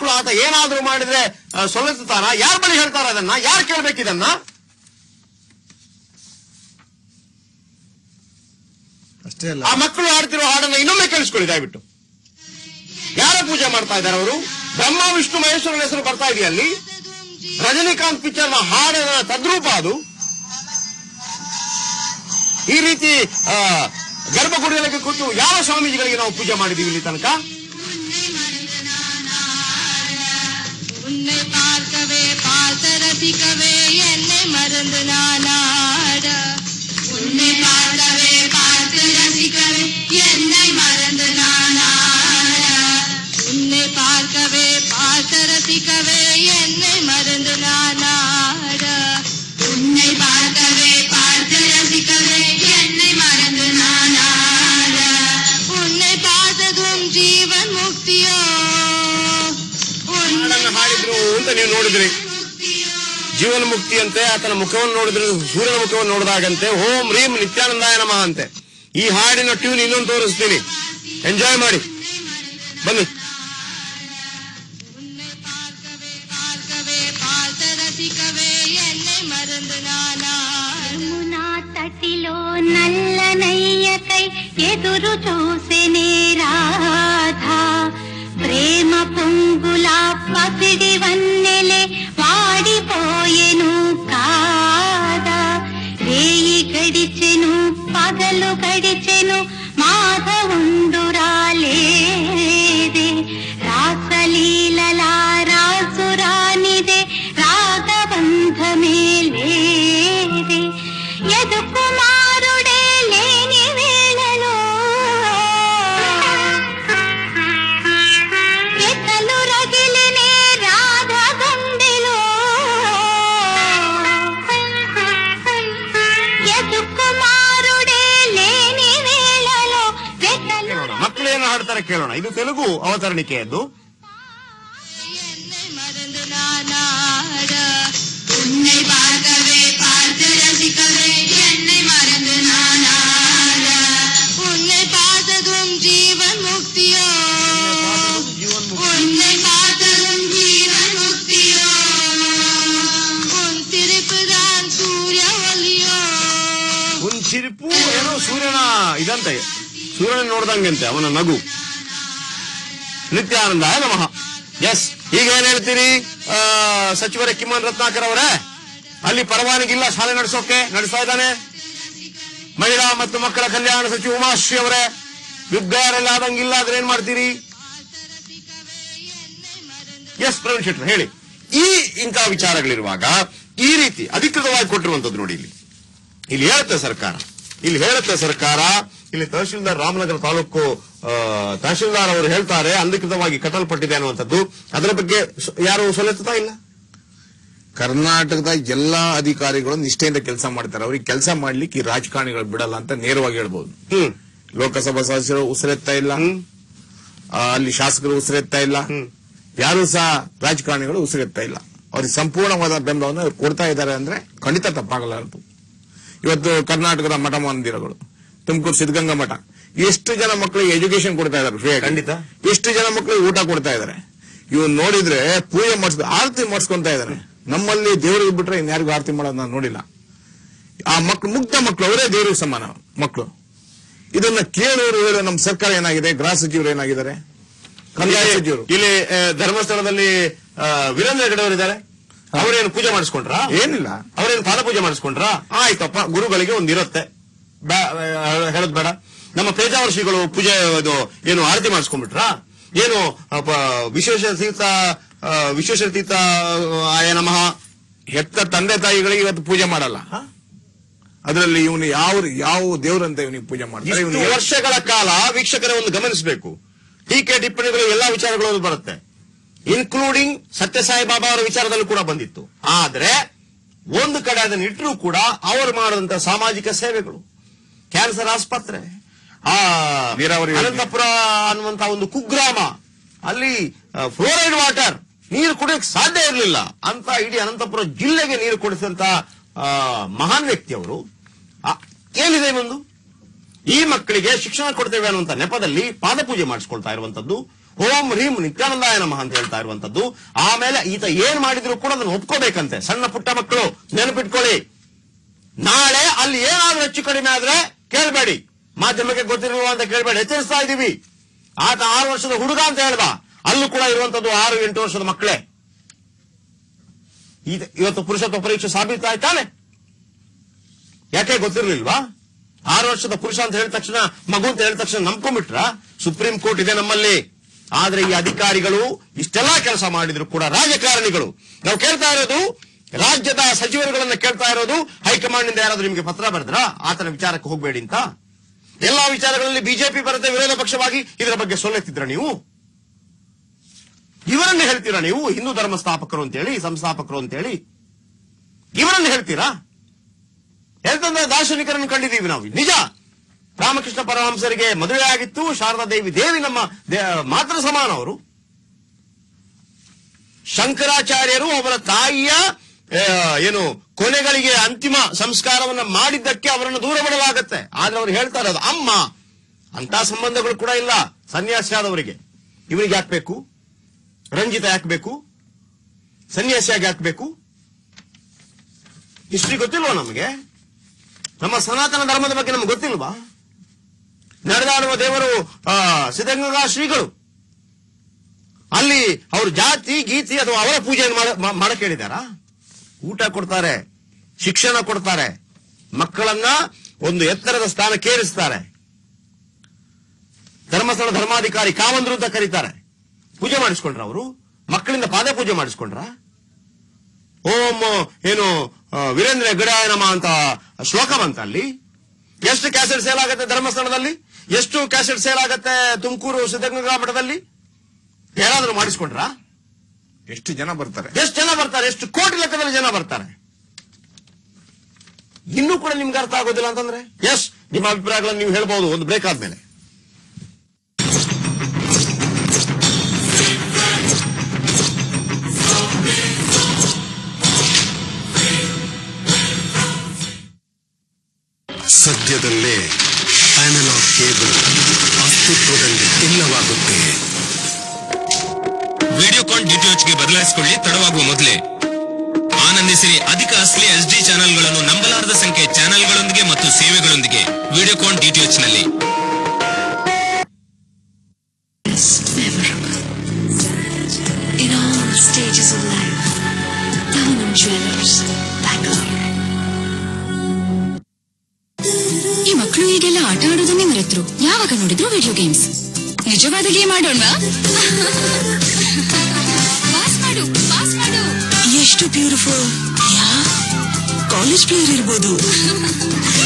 ಮಕ್ಕಳು ಆತ ಏನಾದ್ರೂ ಮಾಡಿದ್ರೆ ಆ, ಸೊಲ್ಲೆತ್ತಾನ ಯಾರ ಬಳಿ ಹೇಳ್ತಾರ ಅದನ್ನ ಯಾರು ಕೇಳ್ಬೇಕಿದನ್ನ ಅಷ್ಟೇ ಅಲ್ಲ ಆ ಮಕ್ಕಳು ಆಡ್ತಿರೋ ಹಾಡನ್ನ ಇನ್ನೊಮ್ಮೆ ಕೇಳಿಸ್ಕೊಳ್ಳಿ ದಯವಿಟ್ಟು ಯಾರ ಪೂಜೆ ಮಾಡ್ತಾ ಇದ್ದಾರೆ ಅವರು ಬ್ರಹ್ಮ ವಿಷ್ಣು ಮಹೇಶ್ವರನ ಹೆಸರು ಬರ್ತಾ ಇದೆಯಾ ಅಲ್ಲಿ ರಜನಿಕಾಂತ್ ಪಿಕ್ಚರ್ ನ ಹಾಡಿನ ತದ್ರೂಪ ಅದು ಈ ರೀತಿ ಆ, ಗರ್ಭಗುಡಿಯೊಳಗೆ ಕೂತು ಯಾವ ಸ್ವಾಮೀಜಿಗಳಿಗೆ ನಾವು ಪೂಜೆ ಮಾಡಿದೀವಿ ಇಲ್ಲಿ ತನಕ உன்னை பார்க்கவே பார்த்த ரசிக்கவே என்னை மறந்து நானாட உன்னை பார்க்கவே பார்த்து ரசிக்கவே என்னை மறந்து நானாட உன்னை பார்க்கவே பார்த்து ரசிக்கவே என்னை மறந்து நானாட உன்னை பார்க்கவே பார்த்து ரசிக்கவே என்னை மறந்து நானாட உன்னை பார்த்ததும் ஜீவன் முக்தியோ ಹಾಡನ್ನ ಹಾಡಿದ್ರು ಅಂತ ನೀವು ನೋಡಿದ್ರಿ ಜೀವನ ಮುಕ್ತಿ ಅಂತೆ ಆತನ ಮುಖವನ್ನು ನೋಡಿದ್ರೆ ಸೂರ್ಯನ ಮುಖವನ್ನು ನೋಡಿದಾಗಂತೆ ಓಂ ರೀಂ ನಿತ್ಯಾನಂದಾಯ ನಮಃ ಅಂತೆ ಈ ಹಾಡಿನ ಟ್ಯೂನ್ ಇನ್ನೊಂದು ತೋರಿಸ್ತೀನಿ ಎಂಜಾಯ್ ಮಾಡಿ ಬನ್ನಿ உன்னை பார்க்கவே பார்க்கவே பார்த்த ரசிக்கவே என்னை மறந்து நானா యమునా తటిలో నల్లనయ్యకై ఎదురు చూసెనే రాధా ప్రేమ పొంగుల పసిడి వన్నెలే వాడిపోయెను కాదా రేయి గడిచెను పగలు గడిచెను మాధవుండురాలేదే రాసలీలల రాసురానిదే రాగబంధమే లేదే యదు కుమారుడే లేని వేళలో ఎతలు రగిలినే రాధ గుండెలో యదు కుమారుడే లేని వేళలో వెతలు ಕೇಳೋಣ ಮಕ್ಕಳೇನು ಹಾಡ್ತಾರೆ ಕೇಳೋಣ ಇದು ತೆಲುಗು ಅವತರಣಿಕೆಯದ್ದು என்னை மறந்து நானாட உன்னை பார்க்கவே பார்த்து ரசிக்கவே என்னை மறந்து நானாட உன்னை பார்த்ததும் ஜீவன் முக்தியோ உன்னை பார்த்ததும் ஜீவன் முக்தியோ உன் திருப்புதான் சூரிய ஒளியோ ಒಂದ್ ಚಿರುಪು ಏನೋ ಸೂರ್ಯನ ಇದಂತೆ ಸೂರ್ಯನ ನೋಡ್ದಂಗಂತೆ ಅವನ ನಗು ನಿತ್ಯಾನಂದಾಯ ನಮಃ ಎಸ್ ಈಗ ಏನ್ ಹೇಳ್ತೀರಿ ಆ, ಸಚಿವರೇ ಕಿಮ್ಮನ್ ರತ್ನಾಕರ್ ಅವರೇ ಅಲ್ಲಿ ಪರವಾನಗಿಲ್ಲ ಶಾಲೆ ನಡೆಸೋಕೆ ನಡೆಸ್ತಾ ಇದ್ದಾನೆ ಮಹಿಳಾ ಮತ್ತು ಮಕ್ಕಳ ಕಲ್ಯಾಣ ಸಚಿವ ಉಮಾಶ್ರೀ ಅವರೇ ವಿದ್ಯಾರೆಲ್ಲ ಆದಂಗಿಲ್ಲ ಆದ್ರೆ ಏನ್ ಮಾಡ್ತೀರಿ ಎಸ್ ಪ್ರವೀಣ್ ಶೆಟ್ರು ಹೇಳಿ ಈ ಇಂಥ ವಿಚಾರಗಳಿರುವಾಗ ಈ ರೀತಿ ಅಧಿಕೃತವಾಗಿ ಕೊಟ್ಟಿರುವಂತದ್ದು ನೋಡಿ ಇಲ್ಲಿ ಇಲ್ಲಿ ಹೇಳುತ್ತೆ ಸರ್ಕಾರ ಇಲ್ಲಿ ಹೇಳುತ್ತೆ ಸರ್ಕಾರ ಇಲ್ಲಿ ತಹಶೀಲ್ದಾರ್ ರಾಮನಗರ ತಾಲೂಕು ಆ, ತಹಶೀಲ್ದಾರ್ ಅವರು ಹೇಳ್ತಾರೆ ಅಧಿಕೃತವಾಗಿ ಕಟ್ಟಲ್ಪಟ್ಟಿದೆ ಅನ್ನುವಂಥದ್ದು ಅದರ ಬಗ್ಗೆ ಸ- ಯಾರು ಸೊಲೆತ್ತಾ ಇಲ್ಲ ಕರ್ನಾಟಕದ ಎಲ್ಲಾ ಅಧಿಕಾರಿಗಳು ನಿಷ್ಠೆಯಿಂದ ಕೆಲಸ ಮಾಡ್ತಾರೆ ಅವ್ರಿಗೆ ಕೆಲಸ ಮಾಡ್ಲಿಕ್ಕೆ ಈ ರಾಜಕಾರಣಿಗಳು ಬಿಡಲ್ಲ ಅಂತ ನೇರವಾಗಿ ಹೇಳ್ಬೋದು ಹ್ಮ್ ಲೋಕಸಭಾ ಸದಸ್ಯರು ಉಸಿರೆತ್ತಾ ಇಲ್ಲ ಹ್ಮ್. ಆ, ಅಲ್ಲಿ ಶಾಸಕರು ಉಸಿರೆತ್ತಾ ಇಲ್ಲ ಹ್ಮ್. ಯಾರು ಸಹ ರಾಜಕಾರಣಿಗಳು ಉಸಿರೆತ್ತಾ ಇಲ್ಲ ಅವ್ರಿಗೆ ಸಂಪೂರ್ಣವಾದ ಬೆಂಬಲವನ್ನು ಅವ್ರು ಕೊಡ್ತಾ ಇದ್ದಾರೆ ಅಂದ್ರೆ ಖಂಡಿತ ತಪ್ಪಾಗಲಾರದು ಇವತ್ತು ಕರ್ನಾಟಕದ ಮಠ ಮಂದಿರಗಳು ತುಮಕೂರು ಸಿದ್ಧಗಂಗಾ ಮಠ ಎಷ್ಟು ಜನ ಮಕ್ಕಳಿಗೆ ಎಜುಕೇಶನ್ ಕೊಡ್ತಾ ಇದ್ದಾರೆ ಫ್ರೀ ಖಂಡಿತ. ಎಷ್ಟು ಜನ ಮಕ್ಕಳಿಗೆ ಊಟ ಕೊಡ್ತಾ ಇದ್ದಾರೆ ಇವನ್ ನೋಡಿದ್ರೆ ಪೂಜೆ ಮಾಡಿಸ್ ಆರತಿ ಮಾಡಿಸ್ಕೊಂತ ಇದ್ದಾರೆ ನಮ್ಮಲ್ಲಿ ದೇವರಿಗೆ ಬಿಟ್ರೆ ಇನ್ಯಾರಿಗೂ ಆರತಿ ಮಾಡೋದು ನಾನು ನೋಡಿಲ್ಲ ಆ ಮಕ್ಳು ಮುಗ್ಧ ಮಕ್ಕಳು ಅವರೇ ದೇವರಿಗೆ ಸಮಾನ ಮಕ್ಕಳು ಇದನ್ನ ಕೇಳೋರು ಹೇಳೋ ನಮ್ಮ ಸರ್ಕಾರ ಏನಾಗಿದೆ ಗೃಹ ಸಚಿವರು ಏನಾಗಿದ್ದಾರೆ ಕಂದಾಯ ಸಚಿವರು ಇಲ್ಲಿ ಆ, ಧರ್ಮಸ್ಥಳದಲ್ಲಿ ಆ, ವೀರೇಂದ್ರ ಹೆಗಡೆ ಅವರಿದ್ದಾರೆ ಅವರೇನು ಪೂಜೆ ಮಾಡಿಸ್ಕೊಂಡ್ರಾ ಏನಿಲ್ಲ ಅವರೇನು ಪಾದ ಪೂಜೆ ಮಾಡಿಸ್ಕೊಂಡ್ರಾ ಆಯ್ತಪ್ಪ ಗುರುಗಳಿಗೆ ಒಂದಿರುತ್ತೆ ಬೇ- ಆ, ಹೇಳೋದ್ ಬೇಡ ನಮ್ಮ ಪೇಜಾವರ ಶ್ರೀಗಳು ಪೂಜೆ ಇದು ಏನು ಆರತಿ ಮಾಡಿಸ್ಕೊಂಡ್ಬಿಟ್ರಾ ಏನು ಆ, ಪ- ವಿಶೇಷ ತೀರ್ಥ ಆ, ವಿಶೇಷ ತೀರ್ಥ ಆಯ ನಮಃ ಹೆತ್ತ ತಂದೆ ತಾಯಿಗಳಿಗೆ ಇವತ್ತು ಪೂಜೆ ಮಾಡಲ್ಲ ಅದರಲ್ಲಿ ಇವನು ಯಾವ ಯಾವ ದೇವ್ರಂತ ಇವನಿಗೆ ಪೂಜೆ ಮಾಡ್ತಾರೆ ಇಷ್ಟು ಇವನಿಗೆ ವರ್ಷಗಳ ಕಾಲ ವೀಕ್ಷಕರೇ ಒಂದು ಗಮನಿಸಬೇಕು ಟೀಕೆ ಟಿಪ್ಪಣಿಗಳು ಎಲ್ಲಾ ವಿಚಾರಗಳು ಬರುತ್ತೆ ಇನ್ಕ್ಲೂಡಿಂಗ್ ಸತ್ಯಸಾಯಿ ಬಾಬಾ ಅವರ ವಿಚಾರದಲ್ಲೂ ಕೂಡ ಬಂದಿತ್ತು ಆದ್ರೆ ಒಂದು ಕಡೆ ಅದನ್ನ ಇಟ್ಟರೂ ಕೂಡ ಅವರು ಮಾಡಿದಂತ ಸಾಮಾಜಿಕ ಸೇವೆಗಳು ಕ್ಯಾನ್ಸರ್ ಆಸ್ಪತ್ರೆ ಆ ನೀರಾವರಿ ಯೋಜನೆ. ಅನಂತಪುರ ಅನ್ನುವಂತ ಒಂದು ಕುಗ್ರಾಮ ಅಲ್ಲಿ ಫ್ಲೋರೈಡ್ ವಾಟರ್ ನೀರು ಕುಡಿಯಕ್ಕೆ ಸಾಧ್ಯ ಇರಲಿಲ್ಲ ಅಂತ ಇಡೀ ಅನಂತಪುರ ಜಿಲ್ಲೆಗೆ ನೀರು ಕೊಡಿಸಿದಂತ ಆ, ಮಹಾನ್ ವ್ಯಕ್ತಿ ಅವರು ಆ, ಏನಿದೆ ಒಂದು ಈ ಮಕ್ಕಳಿಗೆ ಶಿಕ್ಷಣ ಕೊಡ್ತೇವೆ ಅನ್ನುವಂತ ನೆಪದಲ್ಲಿ ಪಾದಪೂಜೆ ಮಾಡಿಸ್ಕೊಳ್ತಾ ಇರುವಂತದ್ದು ಓಂ ಹ್ರೀಂ ನಿತ್ಯಾನಂದಾಯ ನಮಃ ಅಂತ ಹೇಳ್ತಾ ಇರುವಂತದ್ದು ಆಮೇಲೆ ಈತ ಏನ್ ಮಾಡಿದ್ರು ಕೂಡ ಅದನ್ನು ಒಪ್ಕೋಬೇಕಂತೆ ಸಣ್ಣ ಪುಟ್ಟ ಮಕ್ಕಳು ನೆನಪಿಟ್ಕೊಳ್ಳಿ ನಾಳೆ ಅಲ್ಲಿ ಏನಾದ್ರೂ ಹೆಚ್ಚು ಕಡಿಮೆ ಆದ್ರೆ ಕೇಳಬೇಡಿ ಮಾಧ್ಯಮಕ್ಕೆ ಗೊತ್ತಿರಲಿಲ್ಲ ಅಂತ ಕೇಳಬೇಡಿ ಎಚ್ಚರಿಸ್ತಾ ಇದೀವಿ ಆತ ಆರು ವರ್ಷದ ಹುಡುಗ ಅಂತ ಹೇಳ್ದ ಅಲ್ಲೂ ಕೂಡ ಇರುವಂತದ್ದು ಆರು ಎಂಟು ವರ್ಷದ ಮಕ್ಕಳೇ ಈತ- ಇವತ್ತು ಪುರುಷತ್ವ ಪರೀಕ್ಷೆ ಸಾಬೀತಾಯ್ತಾನೆ ಯಾಕೆ ಗೊತ್ತಿರ್ಲಿಲ್ವಾ ಆರು ವರ್ಷದ ಪುರುಷ ಅಂತ ಹೇಳಿದ ತಕ್ಷಣ ಮಗು ಅಂತ ಹೇಳಿದ ತಕ್ಷಣ ನಂಬ್ಕೊಂಡ್ಬಿಟ್ರ ಸುಪ್ರೀಂ ಕೋರ್ಟ್ ಇದೆ ನಮ್ಮಲ್ಲಿ ಆದ್ರೆ ಈ ಅಧಿಕಾರಿಗಳು ಇಷ್ಟೆಲ್ಲಾ ಕೆಲಸ ಮಾಡಿದ್ರು ಕೂಡ ರಾಜಕಾರಣಿಗಳು ನಾವು ಕೇಳ್ತಾ ಇರೋದು ರಾಜ್ಯದ ಸಚಿವರುಗಳನ್ನ ಕೇಳ್ತಾ ಇರೋದು ಹೈಕಮಾಂಡ್ ನಿಂದ ಯಾರಾದ್ರೂ ನಿಮಗೆ ಪತ್ರ ಬರೆದ್ರ ಆತನ ವಿಚಾರಕ್ಕೆ ಹೋಗಬೇಡಿ ಅಂತ ಎಲ್ಲಾ ವಿಚಾರಗಳಲ್ಲಿ ಬಿಜೆಪಿ ಬರುತ್ತೆ ವಿರೋಧ ಪಕ್ಷವಾಗಿ ಇದರ ಬಗ್ಗೆ ಸೊಲ್ಲೆತ್ತಿದ್ರ ನೀವು ಇವರನ್ನ ಹೇಳ್ತೀರಾ ನೀವು ಹಿಂದೂ ಧರ್ಮ ಸ್ಥಾಪಕರು ಅಂತೇಳಿ ಸಂಸ್ಥಾಪಕರು ಅಂತೇಳಿ ಇವರನ್ನ ಹೇಳ್ತೀರಾ ಹೇಳ್ತಂದ್ರೆ ದಾರ್ಶನಿಕರನ್ನು ಕಂಡಿದ್ದೀವಿ ನಾವು ನಿಜ ರಾಮಕೃಷ್ಣ ಪರಮಹಂಸರಿಗೆ ಮದುವೆ ಆಗಿತ್ತು ಶಾರದಾ ದೇವಿ ದೇವಿ ನಮ್ಮ ದೇ- ಮಾತೃ ಸಮಾನ ಅವರು ಶಂಕರಾಚಾರ್ಯರು ಅವರ ತಾಯಿಯ ಆ, ಏನು ಕೊನೆಗಳಿಗೆ ಅಂತಿಮ ಸಂಸ್ಕಾರವನ್ನ ಮಾಡಿದ್ದಕ್ಕೆ ಅವರನ್ನು ದೂರ ಬಿಡಲಾಗತ್ತೆ ಆದ್ರೆ ಅವ್ರು ಹೇಳ್ತಾ ಇರೋದು ಅಮ್ಮ ಅಂತ ಸಂಬಂಧಗಳು ಕೂಡ ಇಲ್ಲ ಸನ್ಯಾಸಿ ಆದವರಿಗೆ ಇವರಿಗೆ ಯಾಕಬೇಕು ರಂಜಿತ ಯಾಕಬೇಕು ಸನ್ಯಾಸಿಯಾಗಿ ಹಾಕ್ಬೇಕು ಹಿಸ್ಟ್ರಿ ಗೊತ್ತಿಲ್ವಾ ನಮಗೆ ನಮ್ಮ ಸನಾತನ ಧರ್ಮದ ಬಗ್ಗೆ ನಮ್ಗೆ ಗೊತ್ತಿಲ್ವಾ ನಡೆದಾಡುವ ದೇವರು ಆ, ಸಿದ್ಧಗಂಗಾ ಶ್ರೀಗಳು ಅಲ್ಲಿ ಅವ್ರ ಜಾತಿ ಗೀತಿ ಅಥವಾ ಅವರ ಪೂಜೆಯನ್ನು ಮಾಡ- ಮಾ- ಮಾಡಕ್ ಹೇಳಿದಾರ ಊಟ ಕೊಡ್ತಾರೆ ಶಿಕ್ಷಣ ಕೊಡ್ತಾರೆ ಮಕ್ಕಳನ್ನ ಒಂದು ಎತ್ತರದ ಸ್ಥಾನಕ್ಕೇರಿಸ್ತಾರೆ ಧರ್ಮಸ್ಥಳ ಧರ್ಮಾಧಿಕಾರಿ ಕಾವಂದ್ರು ಅಂತ ಕರೀತಾರೆ ಪೂಜೆ ಮಾಡಿಸ್ಕೊಂಡ್ರ ಅವರು ಮಕ್ಕಳಿಂದ ಪಾದ ಪೂಜೆ ಮಾಡಿಸ್ಕೊಂಡ್ರ ಓಂ ಏನು ಆ, ವೀರೇಂದ್ರ ಗಡಾಯ ನಮ ಅಂತ ಶ್ಲೋಕ ಬಂತ ಅಲ್ಲಿ ಎಷ್ಟು ಕ್ಯಾಸೆಟ್ ಸೇಲ್ ಆಗುತ್ತೆ ಧರ್ಮಸ್ಥಳದಲ್ಲಿ ಎಷ್ಟು ಕ್ಯಾಸೆಟ್ ಸೇಲ್ ಆಗುತ್ತೆ ತುಮಕೂರು ಸಿದ್ಧಗಂಗಾ ಮಠದಲ್ಲಿ ಯಾರಾದ್ರೂ ಮಾಡಿಸ್ಕೊಂಡ್ರ ಎಷ್ಟು ಜನ ಬರ್ತಾರೆ ಎಷ್ಟು ಜನ ಬರ್ತಾರೆ ಎಷ್ಟು ಕೋಟಿ ಲೆಕ್ಕದಲ್ಲಿ ಜನ ಬರ್ತಾರೆ ಇನ್ನೂ ಕೂಡ ನಿಮ್ಗೆ ಅರ್ಥ ಆಗೋದಿಲ್ಲ ಅಂತಂದ್ರೆ ಎಸ್ ನಿಮ್ಮ ಅಭಿಪ್ರಾಯಗಳನ್ನು ನೀವು ಹೇಳ್ಬಹುದು ಒಂದು ಬ್ರೇಕ್ ಆದ್ಮೇಲೆ ಸದ್ಯದಲ್ಲೇ ಅನಲಾಗ್ ಕೇಬಲ್ ಅಸ್ತಿತ್ವದಲ್ಲಿ ಇಲ್ಲವಾಗುತ್ತೆ ವಿಡಿಯೋಕಾನ್ ಡಿಟಿಎಚ್ಗೆ ಬದಲಾಯಿಸಿಕೊಳ್ಳಿ ತಡವಾಗುವ ಮೊದಲೇ ಆನಂದಿಸಿರಿ ಅಧಿಕ ಅಸಲಿ ಎಸ್ ಡಿ ಚಾನೆಲ್ಗಳನ್ನು ನಂಬಲಾರದ ಸಂಖ್ಯೆ ಚಾನೆಲ್ಗಳೊಂದಿಗೆ ಮತ್ತು ಸೇವೆಗಳೊಂದಿಗೆ ವಿಡಿಯೋಕಾನ್ ಡಿಟಿಎಚ್ ನಲ್ಲಿ In all stages of life, Davanam Jewelers, Bangalore. ಈ ಮಕ್ಕಳು ಈಗೆಲ್ಲ ಆಟ ಆಡೋದನ್ನೇ ಮರೆತ್ರು ಯಾವಾಗ ನೋಡಿದ್ರು ವಿಡಿಯೋ ಗೇಮ್ಸ್ ನಿಜವಾದ ಗೇಮ್ ಆಡೋಣವಾ ಪಾಸ್ ಮಾಡು ಪಾಸ್ ಮಾಡು ಎಷ್ಟು ಬ್ಯೂಟಿಫುಲ್ ಯಾ ಕಾಲೇಜ್ ಪ್ಲೇಯರ್ ಇರ್ಬೋದು